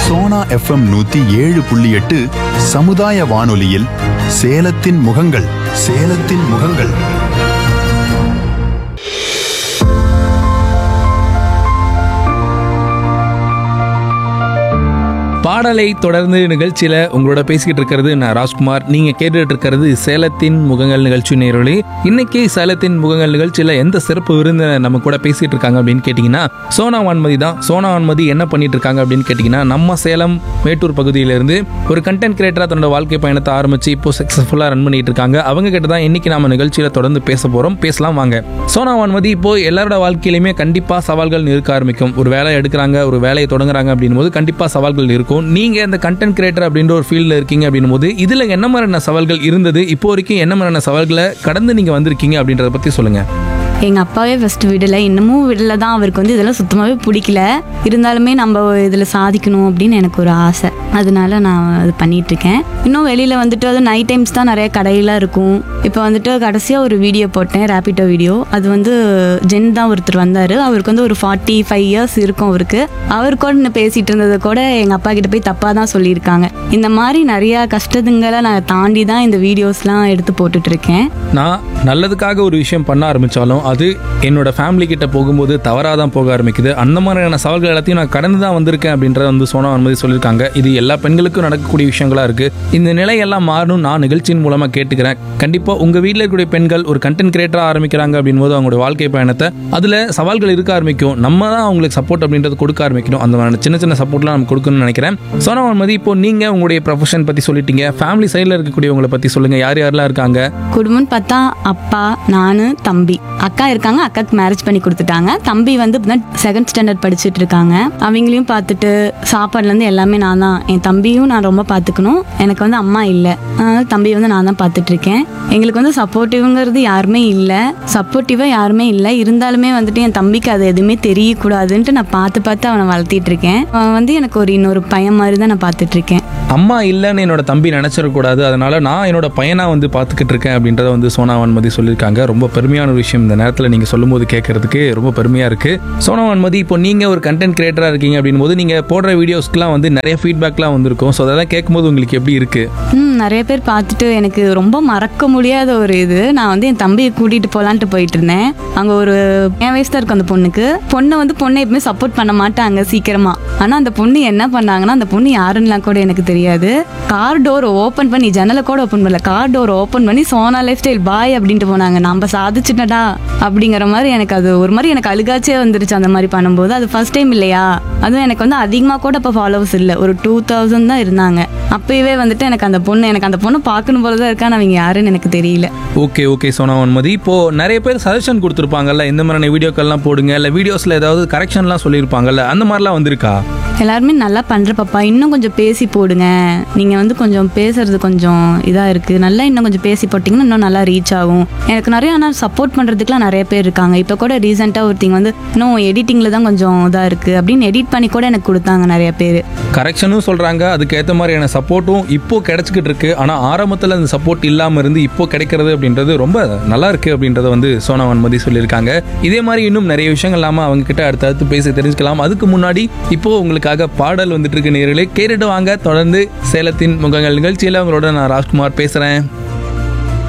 Sona FM நூத்தி ஏழு புள்ளி எட்டு சமுதாய வானொலியில் சேலத்தின் முகங்கள் சேலத்தின் முகங்கள் பாடலை தொடர்ந்து நிகழ்ச்சியில உங்களோட பேசிக்கிட்டு இருக்கிறது நான் ராஜ்குமார் நீங்க கேட்டுட்டு இருக்கிறது சேலத்தின் முகங்கள் நிகழ்ச்சி நேரொலி இன்னைக்கு சேலத்தின் முகங்கள் நிகழ்ச்சியில எந்த சிறப்பு விருந்தினர் நம்ம கூட பேசிட்டு இருக்காங்க அப்படின்னு கேட்டீங்கன்னா சோனா வான்மதி தான் சோனா வான்மதி என்ன பண்ணிட்டு இருக்காங்க அப்படின்னு கேட்டீங்கன்னா நம்ம சேலம் மேட்டூர் பகுதியிலிருந்து ஒரு கண்டென்ட் கிரியேட்டரா தன்னோட வாழ்க்கை பயணத்தை ஆரம்பிச்சு இப்போ சக்சஸ்ஃபுல்லா ரன் பண்ணிட்டு இருக்காங்க அவங்க கிட்ட தான் இன்னைக்கு நாம நிகழ்ச்சியில தொடர்ந்து பேச போறோம் பேசலாம் வாங்க சோனா வான்மதி இப்போ எல்லாரோட வாழ்க்கையிலுமே கண்டிப்பா சவால்கள் இருக்க ஆரம்பிக்கும் ஒரு வேலை எடுக்கிறாங்க ஒரு வேலையை தொடங்குறாங்க அப்படின் போது கண்டிப்பா சவால்கள் இருக்கும் நீங்க இந்த கண்டென்ட் கிரியேட்டர் அப்படின்ற ஒரு ஃபீல்டில் இருக்கீங்க அப்படின் போது இதுல என்ன மாதிரியான சவால்கள் இருந்தது இப்போ வரைக்கும் என்ன மாதிரியான சவால்களை கடந்து நீங்க வந்திருக்கீங்க அப்படின்றத பத்தி சொல்லுங்க எங்கள் அப்பாவே ஃபஸ்ட்டு விடலை இன்னமும் விடல தான் அவருக்கு வந்து இதெல்லாம் சுத்தமாகவே பிடிக்கல இருந்தாலுமே நம்ம இதில் சாதிக்கணும் அப்படின்னு எனக்கு ஒரு ஆசை அதனால நான் அது பண்ணிட்டு இருக்கேன் இன்னும் வெளியில் வந்துட்டு அது நைட் டைம்ஸ் தான் நிறைய கடையெல்லாம் இருக்கும் இப்போ வந்துட்டு கடைசியாக ஒரு வீடியோ போட்டேன் ரேப்பிட்டோ வீடியோ அது வந்து ஜென் தான் ஒருத்தர் வந்தார் அவருக்கு வந்து ஒரு ஃபார்ட்டி ஃபைவ் இயர்ஸ் இருக்கும் அவருக்கு அவர் கூட நான் பேசிகிட்டு இருந்ததை கூட எங்கள் அப்பா கிட்ட போய் தப்பாக தான் சொல்லியிருக்காங்க இந்த மாதிரி நிறையா கஷ்டத்துங்களை நான் தாண்டி தான் இந்த வீடியோஸ்லாம் எடுத்து போட்டுட்டு இருக்கேன் நான் நல்லதுக்காக ஒரு விஷயம் பண்ண ஆரம்பிச்சாலும் அது என்னோட ஃபேமிலி கிட்ட போகும்போது தவறாக தான் போக ஆரம்பிக்குது அந்த மாதிரியான சவால்கள் எல்லாத்தையும் நான் கடந்து தான் வந்திருக்கேன் அப்படின்றத வந்து சோனா அனுமதி சொல்லியிருக்காங்க இது எல்லா பெண்களுக்கும் நடக்கக்கூடிய விஷயங்களா இருக்கு இந்த நிலையெல்லாம் மாறணும் நான் நிகழ்ச்சியின் மூலமா கேட்டுக்கிறேன் கண்டிப்பா உங்க வீட்டில் இருக்கக்கூடிய பெண்கள் ஒரு கண்டென்ட் கிரியேட்டரா ஆரம்பிக்கிறாங்க அப்படின் போது அவங்களோட வாழ்க்கை பயணத்தை அதுல சவால்கள் இருக்க ஆரம்பிக்கும் நம்ம தான் அவங்களுக்கு சப்போர்ட் அப்படின்றது கொடுக்க ஆரம்பிக்கணும் அந்த மாதிரியான சின்ன சின்ன சப்போர்ட்லாம் நம்ம கொடுக்கணும்னு நினைக்கிறேன் சோனா அனுமதி இப்போ நீங்க உங்களுடைய ப்ரொஃபஷன் பத்தி சொல்லிட்டீங்க ஃபேமிலி சைடில் இருக்கக்கூடியவங்களை பத்தி சொல்லுங்க யார் யாரெல்லாம் இருக்காங்க குடும்பம்னு பார்த்தா அப்பா நான் தம்பி அக்கா இருக்காங்க அக்காக்கு மேரேஜ் பண்ணி கொடுத்துட்டாங்க தம்பி வந்து செகண்ட் ஸ்டாண்டர்ட் படிச்சுட்டு இருக்காங்க அவங்களையும் பார்த்துட்டு சாப்பாடுலேருந்து எல்லாமே நான் தான் என் தம்பியும் நான் ரொம்ப பார்த்துக்கணும் எனக்கு வந்து அம்மா இல்லை அதனால தம்பி வந்து நான் தான் பார்த்துட்டு இருக்கேன் எங்களுக்கு வந்து சப்போர்ட்டிவ்ங்கிறது யாருமே இல்லை சப்போர்ட்டிவாக யாருமே இல்லை இருந்தாலுமே வந்துட்டு என் தம்பிக்கு அது எதுவுமே தெரியக்கூடாதுன்ட்டு நான் பார்த்து பார்த்து அவனை வளர்த்திட்டு இருக்கேன் அவன் வந்து எனக்கு ஒரு இன்னொரு பையன் மாதிரி தான் நான் பார்த்துட்டு இருக்கேன் அம்மா இல்லைன்னு என்னோட தம்பி நினைச்சிடக்கூடாது அதனால நான் என்னோட பையனா வந்து பார்த்துக்கிட்டு இருக்கேன் அப்படின்றத வந்து சோனா வான்மதி சொல்லியிருக்காங்க ரொம்ப பெருமையான ஒரு விஷயம் இந்த நேரத்தில் நீங்கள் சொல்லும்போது கேட்கறதுக்கு ரொம்ப பெருமையாக இருக்கு சோனா வான்மதி இப்போ நீங்கள் ஒரு கண்டென்ட் கிரியேட்டராக இருக்கீங்க அப்படின் போது நீங்கள் போடுற வீடியோஸ்க்குலாம் வந்து நிறைய ஃபீட்பேக்லாம் வந்திருக்கும் ஸோ அதெல்லாம் கேட்கும்போது உங்களுக்கு எப்படி இருக்கு ம் நிறைய பேர் பார்த்துட்டு எனக்கு ரொம்ப மறக்க முடியாத ஒரு இது நான் வந்து என் தம்பியை கூட்டிட்டு போலான்ட்டு போயிட்டு இருந்தேன் அங்க ஒரு என் வயசு தான் இருக்கும் அந்த பொண்ணுக்கு பொண்ணை வந்து பொண்ணை எப்பவுமே சப்போர்ட் பண்ண மாட்டாங்க சீக்கிரமா ஆனா அந்த பொண்ணு என்ன பண்ணாங்கன்னா அந்த பொண்ணு யாருன்னுலாம் கூட எனக்கு தெரியாது கார் டோர் ஓப்பன் பண்ணி ஜன்னலை கூட ஓப்பன் பண்ணல கார் டோர் ஓப்பன் பண்ணி சோனா லைஃப் ஸ்டைல் பாய் அப்படின்ட்டு போனாங்க நம்ம சாதிச்சுட்டடா அப்படிங்கிற மாதிரி எனக்கு அது ஒரு மாதிரி எனக்கு அழுகாச்சே வந்துருச்சு அந்த மாதிரி பண்ணும்போது அது ஃபர்ஸ்ட் டைம் இல்லையா அதுவும் எனக்கு வந்து அதிகமாக கூட இப்போ ஃபாலோவர்ஸ் இல்லை ஒரு டூ தௌசண்ட் தான் இருந்தாங்க அப்பயே வந்துட்டு எனக்கு அந்த பொண்ணு எனக்கு அந்த பொண்ணு பார்க்கணும் போல தான் இருக்கான்னு அவங்க யாருன்னு எனக்கு தெரியல ஓகே ஓகே சோனா வான்மதி இப்போ நிறைய பேர் சஜஷன் கொடுத்துருப்பாங்கல்ல இந்த மாதிரியான வீடியோக்கள்லாம் போடுங்க இல்லை வீடியோஸில் ஏதாவது கரெக்ஷன்லாம் சொல்லியிருப்பாங்கல்ல அந்த மாதிரிலாம் வந்திருக்கா எல்லாருமே நல்லா பண்ற பாப்பா இன்னும் கொஞ்சம் பேசி போடுங்க நீங்க வந்து கொஞ்சம் பேசுறது கொஞ்சம் இதா இருக்கு நல்லா இன்னும் கொஞ்சம் பேசி போட்டிங்கன்னா இன்னும் நல்லா ரீச் ஆகும் எனக்கு நிறைய ஆனால் சப்போர்ட் பண்றதுக்குலாம் நிறைய பேர் இருக்காங்க இப்போ கூட ரீசெண்டாக ஒருத்திங்க வந்து இன்னும் எடிட்டிங்ல தான் கொஞ்சம் இதா இருக்கு அப்படின்னு எடிட் பண்ணி கூட எனக்கு கொடுத்தாங்க நிறைய பேர் கரெக்ஷனும் சொல்கிறாங்க அதுக்கேற்ற மாதிரியான சப்போர்ட்டும் இப்போ கிடைச்சிக்கிட்டு இருக்கு ஆனால் ஆரம்பத்தில் அந்த சப்போர்ட் இல்லாமல் இருந்து இப்போ கிடைக்கிறது அப்படின்றது ரொம்ப நல்லா இருக்கு அப்படின்றத வந்து சோனா வன்மதி சொல்லியிருக்காங்க இதே மாதிரி இன்னும் நிறைய விஷயங்கள் இல்லாமல் அவங்க கிட்ட அடுத்தடுத்து பேசி தெரிஞ்சுக்கலாம் அதுக்கு முன்னாடி இப்போ உங்களுக்காக பாடல் வந்துட்டு இருக்கு நேர்களே கேட்டுட்டு வாங்க தொடர்ந்து சேலத்தின் முகங்கள் நிகழ்ச்சியில் உங்களோட நான் ராஜ்குமார் பேசுகிறேன்